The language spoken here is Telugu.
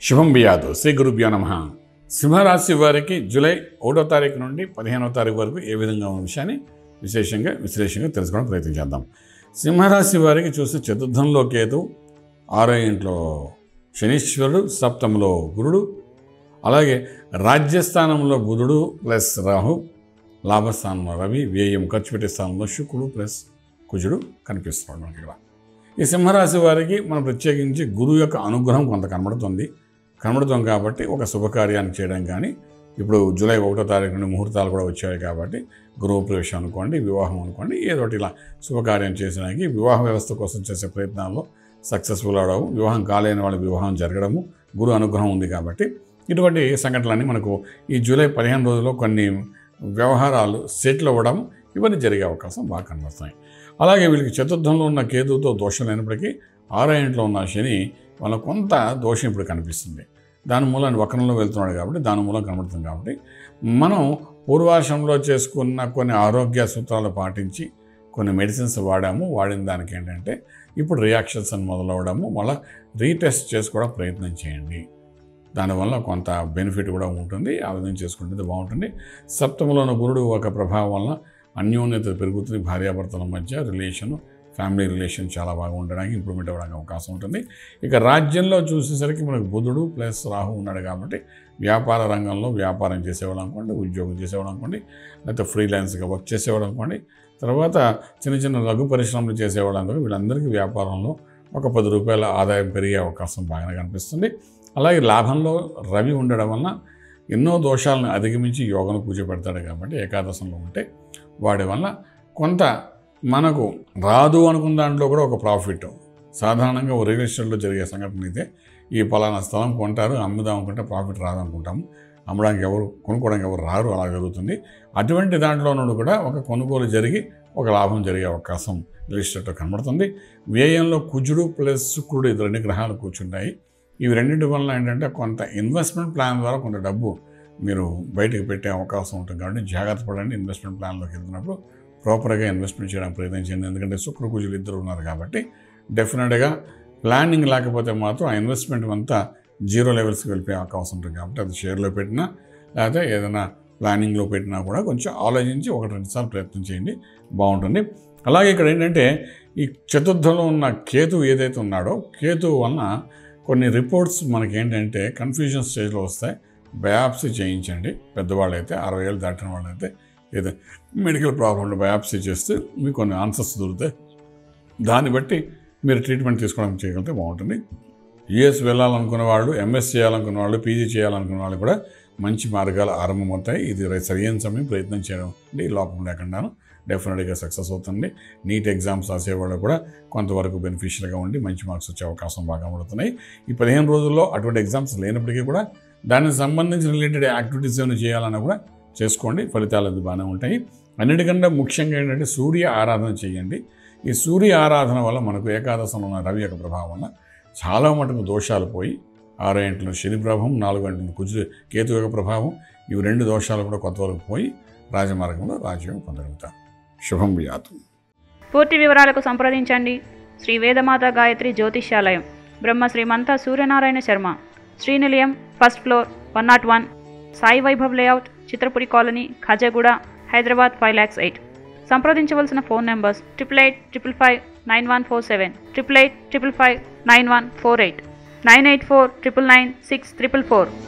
శుభం బియాదు శ్రీ గురుభ్యో నమ సింహరాశి వారికి జూలై ఒకటో తారీఖు నుండి పదిహేనవ తారీఖు వరకు ఏ విధంగా ఉన్న విషయాన్ని విశేషంగా విశ్లేషంగా తెలుసుకోవడం ప్రయత్నం చేద్దాం సింహరాశి వారికి చూస్తే చతుర్థంలో కేతు ఆరో ఇంట్లో శనీశ్వరుడు సప్తంలో గురుడు అలాగే రాజ్యస్థానంలో బుధుడు ప్లస్ రాహు లాభస్థానంలో రవి వ్యయం ఖర్చు పెట్టే స్థానంలో శుక్రుడు ప్లస్ కుజుడు కనిపిస్తున్నాడు మనకి ఇక్కడ ఈ సింహరాశి వారికి మనం ప్రత్యేకించి గురువు యొక్క అనుగ్రహం కొంత కనబడుతుంది కనబడుతుంది కాబట్టి ఒక శుభకార్యాన్ని చేయడం కానీ ఇప్పుడు జూలై ఒకటో తారీఖు నుండి ముహూర్తాలు కూడా వచ్చాయి కాబట్టి గృహ ప్రవేశం అనుకోండి వివాహం అనుకోండి ఏదో ఒకటి ఇలా శుభకార్యం చేసడానికి వివాహ వ్యవస్థ కోసం చేసే ప్రయత్నాల్లో సక్సెస్ఫుల్ అవడం వివాహం కాలేని వాళ్ళ వివాహం జరగడము గురు అనుగ్రహం ఉంది కాబట్టి ఇటువంటి సంఘటనలన్నీ మనకు ఈ జూలై పదిహేను రోజుల్లో కొన్ని వ్యవహారాలు సెటిల్ అవ్వడం ఇవన్నీ జరిగే అవకాశం బాగా కనబడుతున్నాయి అలాగే వీళ్ళకి చతుర్థంలో ఉన్న కేతువుతో దోషం లేనప్పటికీ ఆరో ఇంట్లో ఉన్న శని వాళ్ళ కొంత దోషం ఇప్పుడు కనిపిస్తుంది దాని మూలాన్ని వక్రంలో వెళ్తున్నాడు కాబట్టి దాని మూలం కనబడుతుంది కాబట్టి మనం పూర్వాశ్రమంలో చేసుకున్న కొన్ని ఆరోగ్య సూత్రాలు పాటించి కొన్ని మెడిసిన్స్ వాడాము వాడిన దానికి ఏంటంటే ఇప్పుడు రియాక్షన్స్ అని మొదలవడము మళ్ళీ రీటెస్ట్ చేసుకోవడం ప్రయత్నం చేయండి దానివల్ల కొంత బెనిఫిట్ కూడా ఉంటుంది ఆ విధంగా చేసుకుంటే బాగుంటుంది సప్తమంలోని గురుడు ఒక ప్రభావం వల్ల అన్యోన్యత పెరుగుతుంది భార్యాభర్తల మధ్య రిలేషన్ ఫ్యామిలీ రిలేషన్ చాలా బాగా ఉండడానికి ఇంప్రూవ్మెంట్ అవ్వడానికి అవకాశం ఉంటుంది ఇక రాజ్యంలో చూసేసరికి మనకు బుధుడు ప్లస్ రాహు ఉన్నాడు కాబట్టి వ్యాపార రంగంలో వ్యాపారం చేసేవాడు అనుకోండి ఉద్యోగం చేసేవాడు అనుకోండి లేకపోతే ఫ్రీలాన్స్గా వర్క్ చేసేవాడు అనుకోండి తర్వాత చిన్న చిన్న లఘు పరిశ్రమలు చేసేవాడు అనుకోండి వీళ్ళందరికీ వ్యాపారంలో ఒక పది రూపాయల ఆదాయం పెరిగే అవకాశం బాగానే కనిపిస్తుంది అలాగే లాభంలో రవి ఉండడం వలన ఎన్నో దోషాలను అధిగమించి యోగను కూర్చోబెడతాడు కాబట్టి ఏకాదశంలో ఉంటే వాడి వల్ల కొంత మనకు రాదు అనుకున్న దాంట్లో కూడా ఒక ప్రాఫిట్ సాధారణంగా ఓ రియల్ ఎస్టేట్లో జరిగే సంఘటన అయితే ఈ పలానా స్థలం కొంటారు అమ్ముదాం అనుకుంటే ప్రాఫిట్ రాదు అనుకుంటాము అమ్మడానికి ఎవరు కొనుక్కోవడానికి ఎవరు రారు అలా జరుగుతుంది అటువంటి దాంట్లో నుండి కూడా ఒక కొనుగోలు జరిగి ఒక లాభం జరిగే అవకాశం రియల్ ఎస్టేట్లో కనబడుతుంది వ్యయంలో కుజుడు ప్లస్ శుక్రుడు ఇది రెండు గ్రహాలు కూర్చుంటాయి ఇవి రెండింటి వలన ఏంటంటే కొంత ఇన్వెస్ట్మెంట్ ప్లాన్ ద్వారా కొంత డబ్బు మీరు బయటకు పెట్టే అవకాశం ఉంటుంది కాబట్టి జాగ్రత్త పడండి ఇన్వెస్ట్మెంట్ ప్లాన్లోకి వెళ్తున్నప్పుడు ప్రాపర్గా ఇన్వెస్ట్మెంట్ చేయడానికి ప్రయత్నం చేయండి ఎందుకంటే శుక్ర కుజులు ఇద్దరు ఉన్నారు కాబట్టి డెఫినెట్గా ప్లానింగ్ లేకపోతే మాత్రం ఆ ఇన్వెస్ట్మెంట్ అంతా జీరో లెవెల్స్కి వెళ్ళిపోయే అవకాశం ఉంటుంది కాబట్టి అది షేర్లో పెట్టినా లేకపోతే ఏదైనా ప్లానింగ్లో పెట్టినా కూడా కొంచెం ఆలోచించి ఒకటి రెండు సార్లు ప్రయత్నం చేయండి బాగుంటుంది అలాగే ఇక్కడ ఏంటంటే ఈ చతుర్థంలో ఉన్న కేతు ఏదైతే ఉన్నాడో కేతు వలన కొన్ని రిపోర్ట్స్ మనకి ఏంటంటే కన్ఫ్యూజన్ స్టేజ్లో వస్తాయి బయాప్సీ చేయించండి పెద్దవాళ్ళు అయితే అరవై ఏళ్ళు దాటిన వాళ్ళు అయితే ఏదో మెడికల్ ప్రాబ్లం బయాప్సీ చేస్తే మీకు కొన్ని ఆన్సర్స్ దొరుకుతాయి దాన్ని బట్టి మీరు ట్రీట్మెంట్ తీసుకోవడానికి చేయగలిగితే బాగుంటుంది యుఎస్ వెళ్ళాలనుకున్న వాళ్ళు ఎంఎస్ చేయాలనుకున్న వాళ్ళు పీజీ చేయాలనుకున్న వాళ్ళు కూడా మంచి మార్గాలు ఆరంభమవుతాయి ఇది సరైన సమయం ప్రయత్నం చేయడం అంటే లోపం లేకుండాను డెఫినెట్గా సక్సెస్ అవుతుంది నీట్ ఎగ్జామ్స్ రాసేవాళ్ళు కూడా కొంతవరకు బెనిఫిషియల్గా ఉండి మంచి మార్క్స్ వచ్చే అవకాశం బాగా పడుతున్నాయి ఈ పదిహేను రోజుల్లో అటువంటి ఎగ్జామ్స్ లేనప్పటికీ కూడా దానికి సంబంధించిన రిలేటెడ్ యాక్టివిటీస్ ఏమైనా చేయాలన్నా కూడా చేసుకోండి ఫలితాలు అది బాగానే ఉంటాయి అన్నిటికన్నా ముఖ్యంగా ఏంటంటే సూర్య ఆరాధన చేయండి ఈ సూర్య ఆరాధన వల్ల మనకు ఏకాదశంలో ఉన్న రవి యొక్క ప్రభావం వల్ల చాలా మటుకు దోషాలు పోయి ఆరో ఇంట్లో శని ప్రభావం నాలుగు గంటల కుజు కేతు యొక్క ప్రభావం ఇవి రెండు దోషాలు కూడా కొంతవరకు పోయి రాజమార్గంలో రాజ్యం పొందగలుగుతాం శుభం వ్యాతు పూర్తి వివరాలకు సంప్రదించండి Shri Vedamata Gayatri Jyotishyalayam Brahma Srimanta Suryanarayana Sharma Srinilayam first floor one not one Sai Vaibhav layout Chitrapuri colony Khajaguda Hyderabad five lakhs eight సంప్రదించవలసిన phone numbers triple eight triple five nine one four seven triple eight triple five nine one four eight nine eight four triple nine six triple four